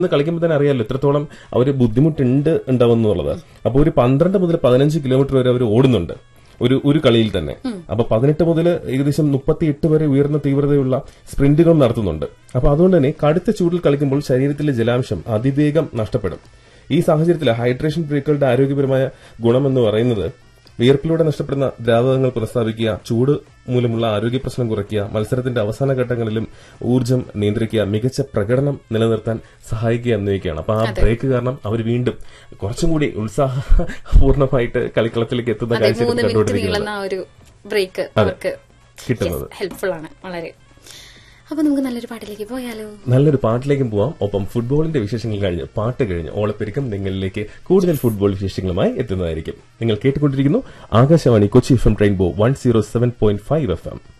ഇന്ന് കളിക്കുമ്പോൾ തന്നെ അറിയാമല്ലോ എത്രത്തോളം അവർ ബുദ്ധിമുട്ടുണ്ട് ഉണ്ടാവും എന്നുള്ളത് അപ്പോൾ ഒരു പന്ത്രണ്ട് മുതൽ പതിനഞ്ച് കിലോമീറ്റർ വരെ അവർ ഓടുന്നുണ്ട് ഒരു ഒരു കളിയിൽ തന്നെ അപ്പൊ പതിനെട്ട് മുതൽ ഏകദേശം മുപ്പത്തിയെട്ട് വരെ ഉയർന്ന തീവ്രതയുള്ള സ്പ്രിന്റുകൾ നടത്തുന്നുണ്ട് അപ്പൊ അതുകൊണ്ട് തന്നെ കടുത്ത ചൂടിൽ കളിക്കുമ്പോൾ ശരീരത്തിലെ ജലാംശം അതിവേഗം നഷ്ടപ്പെടും ഈ സാഹചര്യത്തിൽ ഹൈഡ്രേഷൻ ബ്രേക്കുകളുടെ ആരോഗ്യപരമായ ഗുണമെന്ന് പറയുന്നത് വിയർപ്പിലൂടെ നഷ്ടപ്പെടുന്ന ദ്രാവകങ്ങൾ പുനഃസ്ഥാപിക്കുക ചൂട് മൂലമുള്ള ആരോഗ്യ പ്രശ്നം കുറയ്ക്കുക മത്സരത്തിന്റെ അവസാന ഘട്ടങ്ങളിലും ഊർജ്ജം നിയന്ത്രിക്കുക മികച്ച പ്രകടനം നിലനിർത്താൻ സഹായിക്കുക എന്നിവയൊക്കെയാണ് അപ്പൊ ആ ബ്രേക്ക് കാരണം അവർ വീണ്ടും കുറച്ചും കൂടി ഉത്സാഹപൂർണമായിട്ട് കളിക്കളത്തിലേക്ക് എത്തുന്ന അതെ കാഴ്ച മൂന്ന് മിനിറ്റ് കണ്ടുകൊണ്ടിരിക്കുന്നത് നീളുന്ന ആ ഒരു ബ്രേക്ക് അവർക്ക് കിട്ടുന്നത് ഹെൽപ്ഫുൾ ആണ് വളരെ അപ്പൊ നമുക്ക് നല്ലൊരു പാട്ടിലേക്ക് പോയാലോ നല്ലൊരു പാട്ടിലേക്കും പോവാം ഒപ്പം ഫുട്ബോളിന്റെ വിശേഷങ്ങൾ കഴിഞ്ഞ് പാട്ട് കഴിഞ്ഞ് ഓളപ്പെരുക്കം നിങ്ങളിലേക്ക് കൂടുതൽ ഫുട്ബോൾ വിശേഷങ്ങളുമായി എത്തുന്നതായിരിക്കും നിങ്ങൾ കേട്ടുകൊണ്ടിരിക്കുന്നു Akashvani Kochi F M rainbow one zero seven point five F M